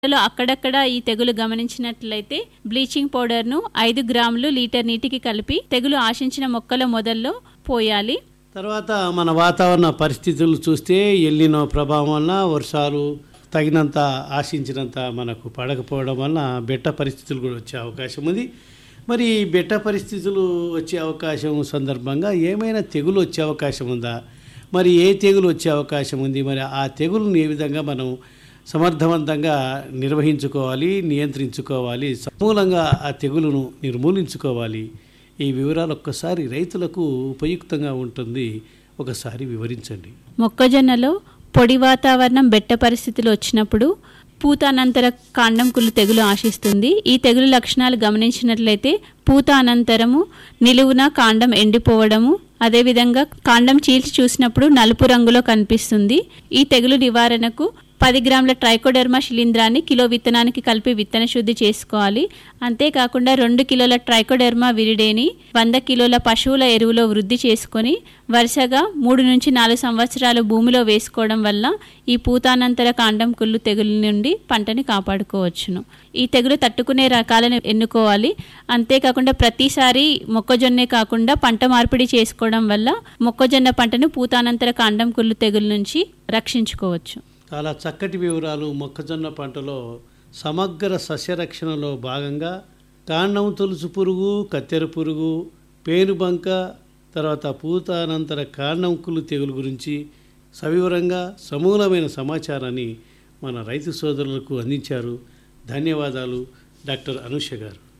లో అక్కడక్కడ ఈ తెగులు గమనించినట్లయితే బ్లీచింగ్ పౌడర్ను ఐదు గ్రాములు లీటర్ నీటికి కలిపి తెగులు ఆశించిన మొక్కల మొదల్లో పోయాలి తర్వాత మన వాతావరణ పరిస్థితులు చూస్తే ఎల్లినో ప్రభావం వలన వర్షాలు తగినంత ఆశించినంత మనకు పడకపోవడం వలన బెట్ట పరిస్థితులు కూడా వచ్చే అవకాశం ఉంది మరి ఈ బెట్ట పరిస్థితులు వచ్చే అవకాశం సందర్భంగా ఏమైనా తెగులు వచ్చే అవకాశం ఉందా మరి ఏ తెగులు వచ్చే అవకాశం ఉంది మరి ఆ తెగులను ఏ విధంగా మనం సమర్థవంతంగా నిర్వహించుకోవాలి నియంత్రించుకోవాలి సమూలంగా ఆ తెగులును నిర్మూలించుకోవాలి ఈ వివరాలు ఒక్కసారి రైతులకు ఉపయుక్తంగా ఉంటుంది ఒకసారి వివరించండి మొక్కజొన్నలో పొడి వాతావరణం బెట్ట పరిస్థితులు వచ్చినప్పుడు పూత అనంతర కాండం కుళ్ళు తెగులు ఆశిస్తుంది ఈ తెగులు లక్షణాలు గమనించినట్లయితే పూత అనంతరము నిలువున కాండం ఎండిపోవడము అదేవిధంగా కాండం చీల్చి చూసినప్పుడు నలుపు రంగులో కనిపిస్తుంది ఈ తెగులు నివారణకు పది గ్రాముల ట్రైకోడెర్మా శిలీంధ్రాన్ని కిలో విత్తనానికి కలిపి విత్తన శుద్ధి చేసుకోవాలి అంతేకాకుండా రెండు కిలోల ట్రైకోడెర్మా విరిడేని వంద కిలోల పశువుల ఎరువులో వృద్ధి చేసుకొని వరుసగా మూడు నుంచి నాలుగు సంవత్సరాలు భూమిలో వేసుకోవడం వల్ల ఈ పూతానంతర కాండం కుళ్ళు తెగులు నుండి పంటని కాపాడుకోవచ్చును ఈ తెగులు తట్టుకునే రకాలను ఎన్నుకోవాలి అంతేకాకుండా ప్రతిసారి మొక్కజొన్నే కాకుండా పంట మార్పిడి చేసుకోవడం వల్ల మొక్కజొన్న పంటను పూతానంతర కాండం కుళ్ళు తెగులు నుంచి రక్షించుకోవచ్చు చాలా చక్కటి వివరాలు మొక్కజొన్న పంటలో సమగ్ర సస్యరక్షణలో భాగంగా కాండం తొలుసు పురుగు కత్తెర పురుగు పేనుబంక తర్వాత పూత అనంతర కాండం కుళ్ళు తెగులు గురించి సవివరంగా సమూలమైన సమాచారాన్ని మన రైతు సోదరులకు అందించారు ధన్యవాదాలు డాక్టర్ అనుష గారు